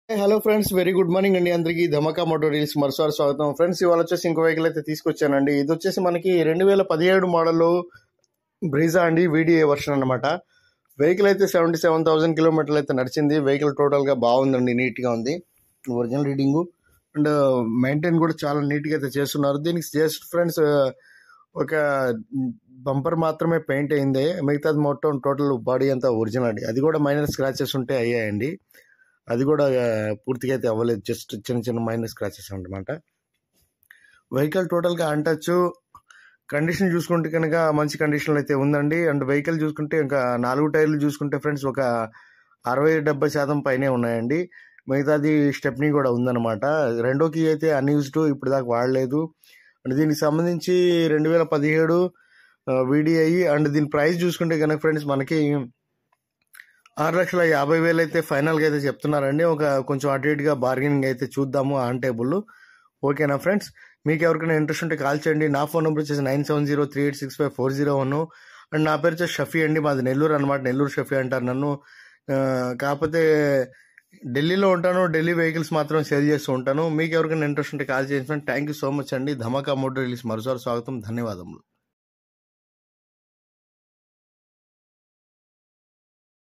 hello friends very good morning అండి అందరికీ ధమకా Moto reels మరోసారి స్వాగతం ఫ్రెండ్స్ ఇవాళ వచ్చేసి ఇంకో వెహికల్ అయితే తీసుకొచ్చానండి ఇది వచ్చేసి మనకి రెండు వేల పదిహేడు మోడల్ బ్రీజా అండి వీడిఏ వర్షన్ అనమాట వెహికల్ అయితే సెవెంటీ సెవెన్ థౌసండ్ కిలోమీటర్లు అయితే నడిచింది వెహికల్ టోటల్గా బాగుందండి నీట్గా ఉంది ఒరిజినల్ రీడింగు అండ్ మెయింటైన్ కూడా చాలా నీట్గా అయితే చేస్తున్నారు దీనికి జస్ట్ ఫ్రెండ్స్ ఒక బంపర్ మాత్రమే పెయింట్ అయింది మిగతాది మొత్తం టోటల్ బాడీ అంతా ఒరిజినల్ అండి అది కూడా మైనర్ స్క్రాచెస్ ఉంటే అయ్యాయండి అది కూడా ఆ, పూర్తిగా అయితే అవ్వలేదు జస్ట్ చిన్న చిన్న మైనర్ స్క్రాచెస్ అనమాట వెహికల్ టోటల్గా అంటచ్చు కండిషన్ చూసుకుంటే కనుక మంచి కండిషన్లో అయితే ఉందండి అండ్ వెహికల్ చూసుకుంటే ఇంకా నాలుగు టైర్లు చూసుకుంటే ఫ్రెండ్స్ ఒక అరవై డెబ్బై శాతం పైనే ఉన్నాయండి మిగతాది స్టెప్నీ కూడా ఉందన్నమాట రెండో కీ అయితే అన్యూజ్డ్ ఇప్పుడు దాకా వాడలేదు అండ్ దీనికి సంబంధించి రెండు వేల పదిహేడు వీడిఐ అండ్ దీని ప్రైస్ చూసుకుంటే కనుక ఫ్రెండ్స్ మనకి ఆరు లక్షల యాభై వేలు అయితే ఫైనల్గా అయితే చెప్తున్నారండి ఒక కొంచెం అటు ఇటుగా బార్గెనింగ్ అయితే చూద్దాము ఆన్ టేబుల్ ఓకేనా ఫ్రెండ్స్ మీకు ఎవరికైనా ఇంట్రెస్ట్ ఉంటే కాల్ చేయండి నా ఫోన్ నెంబర్ వచ్చేసి nine seven zero three eight six five four zero one and నా పేరు వచ్చేసి షఫీ అండి మాది నెల్లూరు అనమాట నెల్లూరు షఫీ అంటారు నన్ను ఆ, కాకపోతే ఢిల్లీలో ఉంటాను ఢిల్లీ వెహికల్స్ మాత్రం సేల్ చేస్తూ ఉంటాను మీకు ఎవరికైనా ఇంట్రెస్ట్ ఉంటే కాల్ చేయండి థ్యాంక్ యూ సో మచ్ అండి ధమాకా మోటర్ రిలీజ్ మరోసారి స్వాగతం ధన్యవాదములు